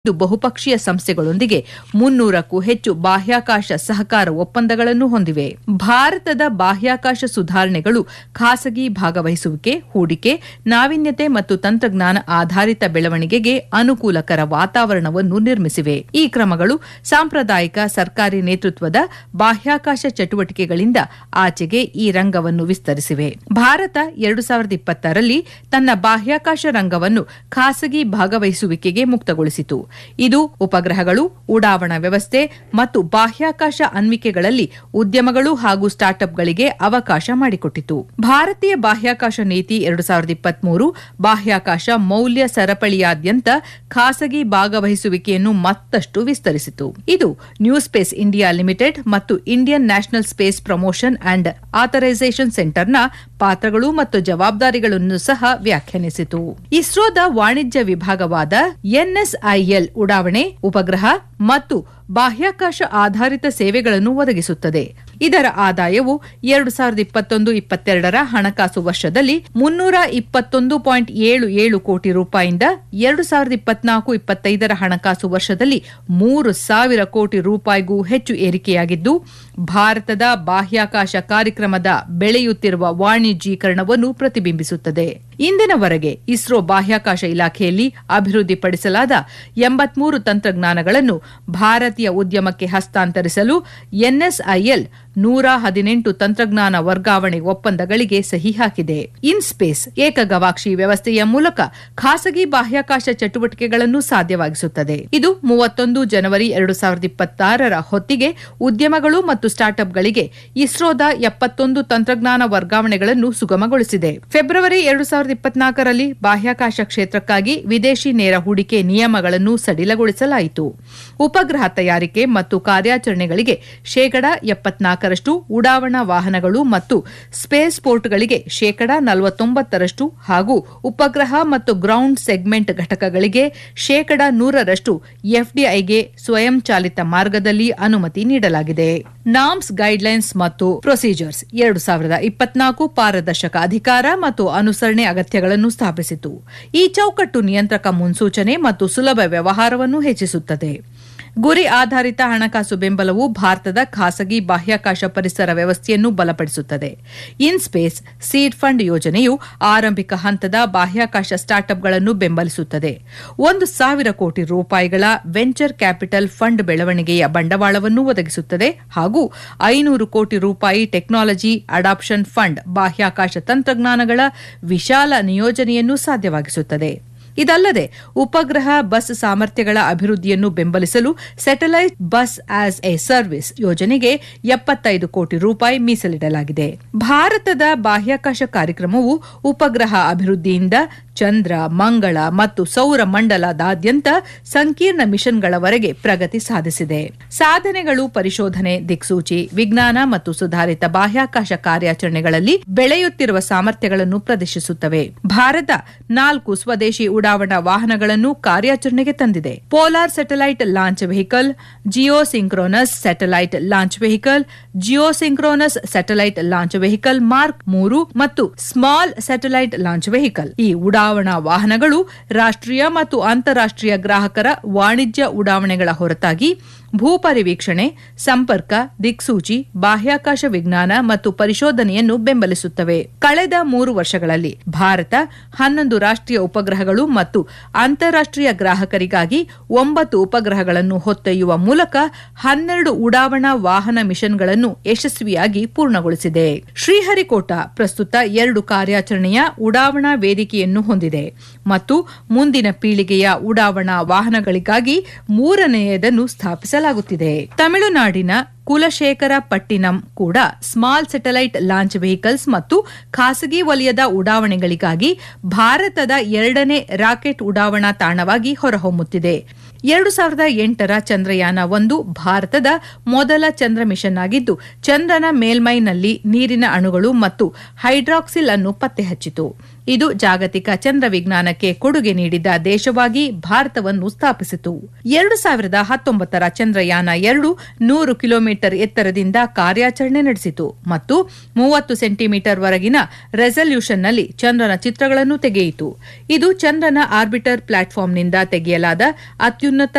ಇದು ಬಹುಪಕ್ಷೀಯ ಸಂಸ್ಥೆಗಳೊಂದಿಗೆ ಮುನ್ನೂರಕ್ಕೂ ಹೆಚ್ಚು ಬಾಹ್ಯಾಕಾಶ ಸಹಕಾರ ಒಪ್ಪಂದಗಳನ್ನು ಹೊಂದಿವೆ ಭಾರತದ ಬಾಹ್ಯಾಕಾಶ ಸುಧಾರಣೆಗಳು ಖಾಸಗಿ ಭಾಗವಹಿಸುವಿಕೆ ಹೂಡಿಕೆ ನಾವೀನ್ಯತೆ ಮತ್ತು ತಂತ್ರಜ್ಞಾನ ಆಧಾರಿತ ಬೆಳವಣಿಗೆಗೆ ಅನುಕೂಲಕರ ವಾತಾವರಣವನ್ನು ನಿರ್ಮಿಸಿವೆ ಈ ಕ್ರಮಗಳು ಸಾಂಪ್ರದಾಯಿಕ ಸರ್ಕಾರಿ ನೇತೃತ್ವದ ಬಾಹ್ಯಾಕಾಶ ಚಟುವಟಿಕೆಗಳಿಂದ ಆಚೆಗೆ ಈ ರಂಗವನ್ನು ವಿಸ್ತರಿಸಿವೆ ಭಾರತ ಎರಡು ಸಾವಿರದ ಇಪ್ಪತ್ತರಲ್ಲಿ ತನ್ನ ಬಾಹ್ಯಾಕಾಶ ರಂಗವನ್ನು ಖಾಸಗಿ ಭಾಗವಹಿಸುವಿಕೆಗೆ ಮುಕ್ತಗೊಳಿಸಿತು ಇದು ಉಪಗ್ರಹಗಳು ಉಡಾವಣಾ ವ್ಯವಸ್ಥೆ ಮತ್ತು ಬಾಹ್ಯಾಕಾಶ ಅನ್ವಿಕೆಗಳಲ್ಲಿ ಉದ್ಯಮಗಳು ಹಾಗೂ ಸ್ಟಾರ್ಟ್ಅಪ್ಗಳಿಗೆ ಅವಕಾಶ ಮಾಡಿಕೊಟ್ಟಿತು ಭಾರತೀಯ ಬಾಹ್ಯಾಕಾಶ ನೀತಿ ಎರಡು ಸಾವಿರದ ಇಪ್ಪತ್ಮೂರು ಬಾಹ್ಯಾಕಾಶ ಮೌಲ್ಯ ಸರಪಳಿಯಾದ್ಯಂತ ಖಾಸಗಿ ಭಾಗವಹಿಸುವಿಕೆಯನ್ನು ಮತ್ತಷ್ಟು ವಿಸ್ತರಿಸಿತು ಇದು ನ್ಯೂ ಸ್ಪೇಸ್ ಇಂಡಿಯಾ ಲಿಮಿಟೆಡ್ ಮತ್ತು Indian national space promotion and authorization ಸೆಂಟರ್ನ ಪಾತ್ರಗಳು ಮತ್ತು ಜವಾಬ್ದಾರಿಗಳನ್ನು ಸಹ ವ್ಯಾಖ್ಯಾನಿಸಿತು ಇಸ್ರೋದ ವಾಣಿಜ್ಯ ವಿಭಾಗವಾದ ಎನ್ಎಸ್ಐಎಲ್ ಉಡಾವಣೆ ಉಪಗ್ರಹ ಮತ್ತು ಬಾಹ್ಯಾಕಾಶ ಆಧಾರಿತ ಸೇವೆಗಳನ್ನು ಒದಗಿಸುತ್ತದೆ ಇದರ ಆದಾಯವು ಎರಡು ಸಾವಿರದ ಇಪ್ಪತ್ತೊಂದು ಇಪ್ಪತ್ತೆರಡರ ಹಣಕಾಸು ವರ್ಷದಲ್ಲಿ ಮುನ್ನೂರ ಇಪ್ಪತ್ತೊಂದು ಪಾಯಿಂಟ್ ಏಳು ಏಳು ಕೋಟಿ ರೂಪಾಯಿಂದ ಎರಡು ಸಾವಿರದ ಇಪ್ಪತ್ನಾಲ್ಕು ಇಪ್ಪತ್ತೈದರ ಹಣಕಾಸು ವರ್ಷದಲ್ಲಿ ಮೂರು ಸಾವಿರ ಕೋಟಿ ರೂಪಾಯಿಗೂ ಹೆಚ್ಚು ಏರಿಕೆಯಾಗಿದ್ದು ಭಾರತದ ಬಾಹ್ಯಾಕಾಶ ಕಾರ್ಯಕ್ರಮದ ಬೆಳೆಯುತ್ತಿರುವ ವಾಣಿಜ್ಯೀಕರಣವನ್ನು ಪ್ರತಿಬಿಂಬಿಸುತ್ತದೆ ಇಂದಿನವರೆಗೆ ಇಸ್ರೋ ಬಾಹ್ಯಾಕಾಶ ಇಲಾಖೆಯಲ್ಲಿ ಅಭಿವೃದ್ಧಿಪಡಿಸಲಾದ ಎಂಬತ್ಮೂರು ತಂತ್ರಜ್ಞಾನಗಳನ್ನು ಭಾರತೀಯ ಉದ್ಯಮಕ್ಕೆ ಹಸ್ತಾಂತರಿಸಲು ಎನ್ಎಸ್ಐಎಲ್ ನೂರ ಹದಿನೆಂಟು ತಂತ್ರಜ್ಞಾನ ವರ್ಗಾವಣೆ ಒಪ್ಪಂದಗಳಿಗೆ ಸಹಿ ಹಾಕಿದೆ ಇನ್ಸ್ಪೇಸ್ ಏಕಗವಾಕ್ಷಿ ವ್ಯವಸ್ಥೆಯ ಮೂಲಕ ಖಾಸಗಿ ಬಾಹ್ಯಾಕಾಶ ಚಟುವಟಿಕೆಗಳನ್ನು ಸಾಧ್ಯವಾಗಿಸುತ್ತದೆ ಇದು ಮೂವತ್ತೊಂದು ಜನವರಿ ಎರಡು ಸಾವಿರದ ಇಪ್ಪತ್ತಾರರ ಹೊತ್ತಿಗೆ ಉದ್ಯಮಗಳು ಮತ್ತು ಸ್ಟಾರ್ಟ್ಅಪ್ಗಳಿಗೆ ಇಸ್ರೋದ ಎಪ್ಪತ್ತೊಂದು ತಂತ್ರಜ್ಞಾನ ವರ್ಗಾವಣೆಗಳನ್ನು ಸುಗಮಗೊಳಿಸಿದೆ ಫೆಬ್ರವರಿ ಎರಡು ಸಾವಿರದ ಇಪ್ಪತ್ನಾಲ್ಕರಲ್ಲಿ ಬಾಹ್ಯಾಕಾಶ ಕ್ಷೇತ್ರಕ್ಕಾಗಿ ವಿದೇಶಿ ನೇರ ಹೂಡಿಕೆ ನಿಯಮಗಳನ್ನು ಸಡಿಲಗೊಳಿಸಲಾಯಿತು ಉಪಗ್ರಹ ತಯಾರಿಕೆ ಮತ್ತು ಕಾರ್ಯಾಚರಣೆಗಳಿಗೆ ಶೇಕಡಾ ಎಪ್ಪತ್ನಾಲ್ಕರಷ್ಟು ಉಡಾವಣಾ ವಾಹನಗಳು ಮತ್ತು ಸ್ಪೇಸ್ ಪೋರ್ಟ್ಗಳಿಗೆ ಶೇಕಡಾ ನಲವತ್ತೊಂಬತ್ತರಷ್ಟು ಹಾಗೂ ಉಪಗ್ರಹ ಮತ್ತು ಗ್ರೌಂಡ್ ಸೆಗ್ಮೆಂಟ್ ಘಟಕಗಳಿಗೆ ಶೇಕಡಾ ನೂರರಷ್ಟು ಎಫ್ಡಿಐಗೆ ಸ್ವಯಂಚಾಲಿತ ಮಾರ್ಗದಲ್ಲಿ ಅನುಮತಿ ನೀಡಲಾಗಿದೆ ನಾಮ್ಸ್ ಗೈಡ್ಲೈನ್ಸ್ ಮತ್ತು ಪ್ರೊಸೀಜರ್ಸ್ ಎರಡು ಸಾವಿರದ ಇಪ್ಪತ್ನಾಲ್ಕು ಪಾರದರ್ಶಕ ಅಧಿಕಾರ ಮತ್ತು ಅನುಸರಣೆ ಅಗತ್ಯಗಳನ್ನು ಸ್ಥಾಪಿಸಿತು ಈ ಚೌಕಟ್ಟು ನಿಯಂತ್ರಕ ಮುನ್ಸೂಚನೆ ಮತ್ತು ಸುಲಭ ವ್ಯವಹಾರವನ್ನು ಹೆಚ್ಚಿಸುತ್ತದೆ ಗುರಿ ಆಧಾರಿತ ಹಣಕಾಸು ಬೆಂಬಲವು ಭಾರತದ ಖಾಸಗಿ ಬಾಹ್ಯಾಕಾಶ ಪರಿಸರ ವ್ಯವಸ್ಥೆಯನ್ನು ಬಲಪಡಿಸುತ್ತದೆ ಇನ್ಸ್ಪೇಸ್ ಸೀಡ್ ಫಂಡ್ ಯೋಜನೆಯು ಆರಂಭಿಕ ಹಂತದ ಬಾಹ್ಯಾಕಾಶ ಸ್ಟಾರ್ಟ್ಅಪ್ಗಳನ್ನು ಬೆಂಬಲಿಸುತ್ತದೆ ಒಂದು ಸಾವಿರ ಕೋಟಿ ರೂಪಾಯಿಗಳ ವೆಂಚರ್ ಕ್ಯಾಪಿಟಲ್ ಫಂಡ್ ಬೆಳವಣಿಗೆಯ ಬಂಡವಾಳವನ್ನು ಒದಗಿಸುತ್ತದೆ ಹಾಗೂ ಐನೂರು ಕೋಟಿ ರೂಪಾಯಿ ಟೆಕ್ನಾಲಜಿ ಅಡಾಪ್ಷನ್ ಫಂಡ್ ಬಾಹ್ಯಾಕಾಶ ತಂತ್ರಜ್ಞಾನಗಳ ವಿಶಾಲ ನಿಯೋಜನೆಯನ್ನು ಸಾಧ್ಯವಾಗಿಸುತ್ತದೆ ಇದಲ್ಲದೆ ಉಪಗ್ರಹ ಬಸ್ ಸಾಮರ್ಥ್ಯಗಳ ಅಭಿವೃದ್ಧಿಯನ್ನು ಬೆಂಬಲಿಸಲು satellite bus as a service ಯೋಜನೆಗೆ ಎಪ್ಪತ್ತೈದು ಕೋಟಿ ರೂಪಾಯಿ ಮೀಸಲಿಡಲಾಗಿದೆ ಭಾರತದ ಬಾಹ್ಯಾಕಾಶ ಕಾರ್ಯಕ್ರಮವು ಉಪಗ್ರಹ ಅಭಿವೃದ್ಧಿಯಿಂದ ಚಂದ್ರ ಮಂಗಳ ಮತ್ತು ಸೌರ ಮಂಡಲದಾದ್ಯಂತ ಸಂಕೀರ್ಣ ಮಿಷನ್ಗಳವರೆಗೆ ಪ್ರಗತಿ ಸಾಧಿಸಿದೆ ಸಾಧನೆಗಳು ಪರಿಶೋಧನೆ ದಿಕ್ಸೂಚಿ ವಿಜ್ಞಾನ ಮತ್ತು ಸುಧಾರಿತ ಬಾಹ್ಯಾಕಾಶ ಕಾರ್ಯಾಚರಣೆಗಳಲ್ಲಿ ಬೆಳೆಯುತ್ತಿರುವ ಸಾಮರ್ಥ್ಯಗಳನ್ನು ಪ್ರದರ್ಶಿಸುತ್ತವೆ ಭಾರತ ನಾಲ್ಕು ಸ್ವದೇಶಿ ಉಡಾವಣಾ ವಾಹನಗಳನ್ನು ಕಾರ್ಯಾಚರಣೆಗೆ ತಂದಿದೆ polar satellite launch vehicle geosynchronous satellite launch vehicle geosynchronous satellite launch vehicle mark ಮೂರು ಮತ್ತು ಸ್ಮಾಲ್ ಸ್ಯಾಟಲೈಟ್ ಲಾಂಚ್ ವೆಹಿಕಲ್ ಈ ಉಡಾವಣಾ ವಾಹನಗಳು ರಾಷ್ಟ್ರೀಯ ಮತ್ತು ಅಂತಾರಾಷ್ಟ್ರೀಯ ಗ್ರಾಹಕರ ವಾಣಿಜ್ಯ ಉಡಾವಣೆಗಳ ಹೊರತಾಗಿ ಭೂಪರಿವೀಕ್ಷಣೆ ಸಂಪರ್ಕ ದಿಕ್ಸೂಚಿ ಬಾಹ್ಯಾಕಾಶ ವಿಜ್ಞಾನ ಮತ್ತು ಪರಿಶೋಧನೆಯನ್ನು ಬೆಂಬಲಿಸುತ್ತವೆ ಕಳೆದ ಮೂರು ವರ್ಷಗಳಲ್ಲಿ ಭಾರತ ಹನ್ನೊಂದು ರಾಷ್ಟ್ರೀಯ ಉಪಗ್ರಹಗಳು ಮತ್ತು ಅಂತಾರಾಷ್ಟ್ರೀಯ ಗ್ರಾಹಕರಿಗಾಗಿ ಒಂಬತ್ತು ಉಪಗ್ರಹಗಳನ್ನು ಹೊತ್ತೊಯ್ಯುವ ಮೂಲಕ ಹನ್ನೆರಡು ಉಡಾವಣಾ ವಾಹನ ಮಿಷನ್ಗಳನ್ನು ಯಶಸ್ವಿಯಾಗಿ ಪೂರ್ಣಗೊಳಿಸಿದೆ ಶ್ರೀಹರಿಕೋಟ ಪ್ರಸ್ತುತ ಎರಡು ಕಾರ್ಯಾಚರಣೆಯ ಉಡಾವಣಾ ವೇದಿಕೆಯನ್ನು ಹೊಂದಿದೆ ಮತ್ತು ಮುಂದಿನ ಪೀಳಿಗೆಯ ಉಡಾವಣಾ ವಾಹನಗಳಿಗಾಗಿ ಮೂರನೆಯದನ್ನು ಸ್ಥಾಪಿಸಲಾಗುತ್ತಿದೆ ತಮಿಳುನಾಡಿನ ಕುಲಶೇಖರ ಪಟ್ಟಿನಂ ಕೂಡ ಸ್ಮಾಲ್ ಸ್ಯಾಟಲೈಟ್ ಲಾಂಚ್ ವೆಹಿಕಲ್ಸ್ ಮತ್ತು ಖಾಸಗಿ ವಲಯದ ಉಡಾವಣೆಗಳಿಗಾಗಿ ಭಾರತದ ಎರಡನೇ ರಾಕೆಟ್ ಉಡಾವಣಾ ತಾಣವಾಗಿ ಹೊರಹೊಮ್ಮುತ್ತಿದೆ ಎರಡು ಸಾವಿರದ ಎಂಟರ ಚಂದ್ರಯಾನ ಒಂದು ಭಾರತದ ಮೊದಲ ಚಂದ್ರ ಮಿಷನ್ ಆಗಿದ್ದು ಚಂದ್ರನ ಮೇಲ್ಮೈನಲ್ಲಿ ನೀರಿನ ಅಣುಗಳು ಮತ್ತು ಹೈಡ್ರಾಕ್ಸಿಲ್ ಅನ್ನು ಪತ್ತೆ ಹಚ್ಚಿತು ಇದು ಜಾಗತಿಕ ಚಂದ್ರ ವಿಜ್ಞಾನಕ್ಕೆ ಕೊಡುಗೆ ನೀಡಿದ ದೇಶವಾಗಿ ಭಾರತವನ್ನು ಸ್ಥಾಪಿಸಿತು ಎರಡು ಸಾವಿರದ ಹತ್ತೊಂಬತ್ತರ ಚಂದ್ರಯಾನ ಎರಡು ನೂರು ಕಿಲೋಮೀಟರ್ ಎತ್ತರದಿಂದ ಕಾರ್ಯಾಚರಣೆ ನಡೆಸಿತು ಮತ್ತು ಮೂವತ್ತು ಸೆಂಟಿಮೀಟರ್ ವರೆಗಿನ ರೆಸಲ್ಯೂಷನ್ನಲ್ಲಿ ಚಂದ್ರನ ಚಿತ್ರಗಳನ್ನು ತೆಗೆಯಿತು ಇದು ಚಂದ್ರನ ಆರ್ಬಿಟರ್ ಪ್ಲಾಟ್ಫಾರ್ಮ್ನಿಂದ ತೆಗೆಯಲಾದ ಅತ್ಯುನ್ನತ